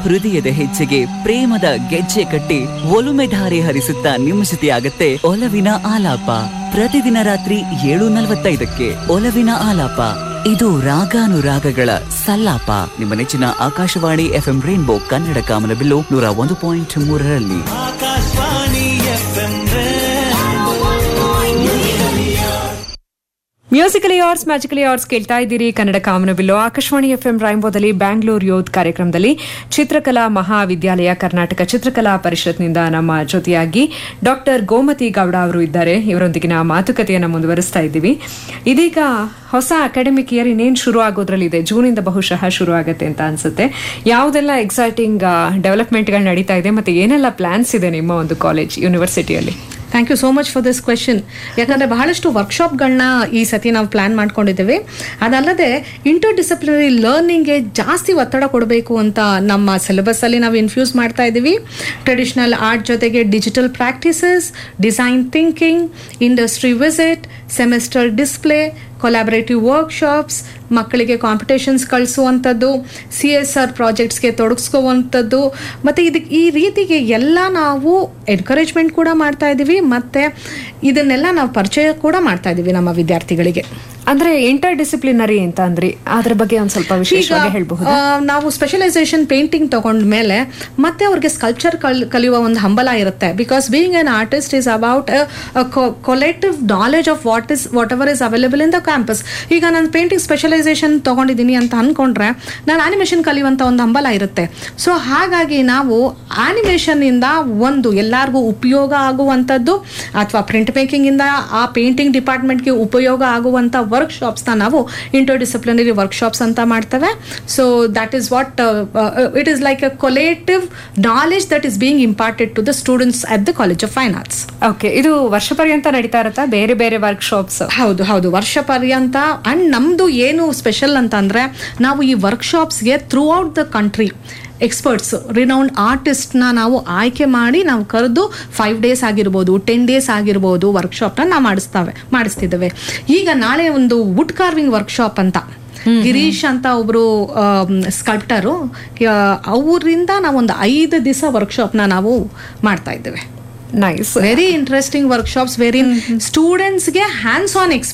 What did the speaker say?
ಹೃದಯದ ಹೆಜ್ಜೆಗೆ ಪ್ರೇಮದ ಗೆಜ್ಜೆ ಕಟ್ಟಿ ಒಲುಮೆ ಧಾರೆ ಹರಿಸುತ್ತಾ ನಿಮ್ಮ ಜೊತೆಯಾಗತ್ತೆ ಒಲವಿನ ಆಲಾಪ ಪ್ರತಿದಿನ ರಾತ್ರಿ ಏಳು ನಲವತ್ತೈದಕ್ಕೆ ಒಲವಿನ ಆಲಾಪ ಇದು ರಾಗಾನುರಾಗಗಳ ಸಲ್ಲಾಪ ನಿಮ್ಮ ನೆಚ್ಚಿನ ಆಕಾಶವಾಣಿ ಎಫ್ಎಂ ರೈನ್ಬೋ ಕನ್ನಡ ಕಾಮನಬಿಲ್ಲು ನೂರ ಒಂದು ಪಾಯಿಂಟ್ ಮೂರರಲ್ಲಿ Akashvani FM musically ours magically ours ಕೇಳ್ತಾ ಇದ್ದೀರಿ ಕನ್ನಡ ಕಾಮನಬಿಲ್ಲು ಆಕಾಶವಾಣಿ ಎಫ್ ಎಂ ರಾಯಂಬೋದಲ್ಲಿ ಬ್ಯಾಂಗ್ಳೂರ್ ಯೂತ್ ಕಾರ್ಯಕ್ರಮದಲ್ಲಿ ಚಿತ್ರಕಲಾ ಮಹಾವಿದ್ಯಾಲಯ ಕರ್ನಾಟಕ ಚಿತ್ರಕಲಾ ಪರಿಷತ್ನಿಂದ ನಮ್ಮ ಜೊತೆಯಾಗಿ ಡಾಕ್ಟರ್ ಗೋಮತಿ ಗೌಡ ಅವರು ಇದ್ದಾರೆ ಇವರೊಂದಿಗಿನ ಮಾತುಕತೆಯನ್ನು ಮುಂದುವರಿಸ್ತಾ ಇದ್ದೀವಿ ಇದೀಗ ಹೊಸ ಅಕಾಡೆಮಿಕ್ ಇಯರ್ ಇನ್ನೇನು ಶುರು ಆಗೋದ್ರಲ್ಲಿದೆ ಜೂನಿಂದ ಬಹುಶಃ ಶುರು ಆಗುತ್ತೆ ಅಂತ ಅನ್ಸುತ್ತೆ ಯಾವುದೆಲ್ಲ ಎಕ್ಸೈಟಿಂಗ್ ಡೆವಲಪ್ಮೆಂಟ್ಗಳು ನಡೀತಾ ಇದೆ ಮತ್ತೆ ಏನೆಲ್ಲ ಪ್ಲಾನ್ಸ್ ಇದೆ ನಿಮ್ಮ ಒಂದು ಕಾಲೇಜ್ ಯೂನಿವರ್ಸಿಟಿಯಲ್ಲಿ thank you so much for this question ಯಾಕಂದರೆ ಬಹಳಷ್ಟು ವರ್ಕ್ಶಾಪ್ಗಳನ್ನ ಈ ಸತಿ ನಾವು ಪ್ಲ್ಯಾನ್ ಮಾಡ್ಕೊಂಡಿದ್ದೀವಿ ಅದಲ್ಲದೆ ಇಂಟರ್ ಡಿಸಿಪ್ಲಿನರಿ ಲರ್ನಿಂಗ್ಗೆ ಜಾಸ್ತಿ ಒತ್ತಡ ಕೊಡಬೇಕು ಅಂತ ನಮ್ಮ ಸಿಲೆಬಸ್ಸಲ್ಲಿ ನಾವು ಇನ್ಫ್ಯೂಸ್ ಮಾಡ್ತಾ ಇದ್ದೀವಿ ಟ್ರೆಡಿಷನಲ್ ಆರ್ಟ್ ಜೊತೆಗೆ digital practices design thinking industry visit semester display collaborative workshops ಮಕ್ಕಳಿಗೆ ಕಾಂಪಿಟೇಷನ್ಸ್ ಕಳಿಸುವಂಥದ್ದು ಸಿ ಎಸ್ ಆರ್ ಪ್ರಾಜೆಕ್ಟ್ಸ್ಗೆ ತೊಡಗಿಸ್ಕೋವಂಥದ್ದು ಮತ್ತು ಇದಕ್ಕೆ ಈ ರೀತಿಗೆ ಎಲ್ಲ ನಾವು ಎನ್ಕರೇಜ್ಮೆಂಟ್ ಕೂಡ ಮಾಡ್ತಾ ಇದ್ದೀವಿ ಮತ್ತು ಇದನ್ನೆಲ್ಲ ನಾವು ಪರಿಚಯ ಕೂಡ ಮಾಡ್ತಾ ಇದ್ದೀವಿ ನಮ್ಮ ವಿದ್ಯಾರ್ಥಿಗಳಿಗೆ ಅಂದ್ರೆ ಇಂಟರ್ ಡಿಸಿಪ್ಲಿನರಿ ಅಂತ ಅಂದ್ರಿ ಅದ್ರ ಬಗ್ಗೆ ಒಂದ್ ಸ್ವಲ್ಪ ವಿಶೇಷವಾಗಿ ಈಗ, ಹೇಳಬಹುದು ಆ, ನಾವು ಸ್ಪೆಷಲೈಸೇಷನ್ ಪೇಂಟಿಂಗ್ ತಗೊಂಡ ಮೇಲೆ ಮತ್ತೆ ಅವ್ರಿಗೆ ಸ್ಕಲ್ಪ್ಚರ್ ಕಲಿಯುವ ಒಂದು ಹಂಬಲ ಇರುತ್ತೆ because being an artist is about collective knowledge of what is whatever is available in the campus ಈಗ ನಾನು ಪೇಂಟಿಂಗ್ ಸ್ಪೆಷಲೈಸೇಷನ್ ತಗೊಂಡಿದ್ದೀನಿ ಅಂತ ಅನ್ಕೊಂಡ್ರೆ ನಾನು ಆನಿಮೇಷನ್ ಕಲಿಯುವಂತ ಒಂದು ಹಂಬಲ ಇರುತ್ತೆ ಸೊ ಹಾಗಾಗಿ ನಾವು ಆನಿಮೇಷನ್ ಇಂದ ಒಂದು ಎಲ್ಲರಿಗೂ ಉಪಯೋಗ ಆಗುವಂಥದ್ದು ಅಥವಾ ಪ್ರಿಂಟ್ ಮೇಕಿಂಗ್ ಇಂದ ಆ ಪೇಂಟಿಂಗ್ ಡಿಪಾರ್ಟ್ಮೆಂಟ್ಗೆ ಉಪಯೋಗ ಆಗುವಂಥ ವರ್ಕ್ಶಾಪ್ಸ್ನ ನಾವು ಇಂಟರ್ ಡಿಸಿಪ್ಲಿನರಿ ವರ್ಕ್ಶಾಪ್ಸ್ ಅಂತ ಮಾಡ್ತೇವೆ so that is what it is like a collective knowledge that is being imparted to the students at the college of fine arts okay ಇದು ವರ್ಷ ಪರ್ಯಂತ ನಡೀತಾ ಇರುತ್ತಾ ಬೇರೆ ಬೇರೆ ವರ್ಕ್ಶಾಪ್ಸ್ ಹೌದು ಹೌದು ವರ್ಷ ಪರ್ಯಂತ ಅಂಡ್ ನಮ್ದು ಏನು ಸ್ಪೆಷಲ್ ಅಂತ ಅಂದ್ರೆ ನಾವು ಈ ವರ್ಕ್ಶಾಪ್ಸ್ಗೆ throughout the country experts renowned ಆರ್ಟಿಸ್ಟ್ನ ನಾವು ಆಯ್ಕೆ ಮಾಡಿ ನಾವು ಕರೆದು ಫೈವ್ ಡೇಸ್ ಆಗಿರ್ಬೋದು ಟೆನ್ ಡೇಸ್ ಆಗಿರ್ಬೋದು ವರ್ಕ್ಶಾಪ್ನ ನಾವು ಮಾಡಿಸ್ತೇವೆ ಮಾಡಿಸ್ತಿದ್ದೇವೆ ಈಗ ನಾಳೆ ಒಂದು ವುಡ್ ಕಾರ್ವಿಂಗ್ ವರ್ಕ್ಶಾಪ್ ಅಂತ ಗಿರೀಶ್ ಅಂತ ಒಬ್ರು ಸ್ಕಲ್ಪ್ಟರು ಅವರಿಂದ ನಾವೊಂದು ಐದು ದಿವಸ ವರ್ಕ್ಶಾಪ್ನ ನಾವು ಮಾಡ್ತಾ ಇದ್ದೇವೆ nice very interesting workshops very ಸ್ಟೂಡೆಂಟ್ಸ್ಗೆ ಹ್ಯಾಂಡ್ಸ್ ಆನ್ ಎಕ್ಸ್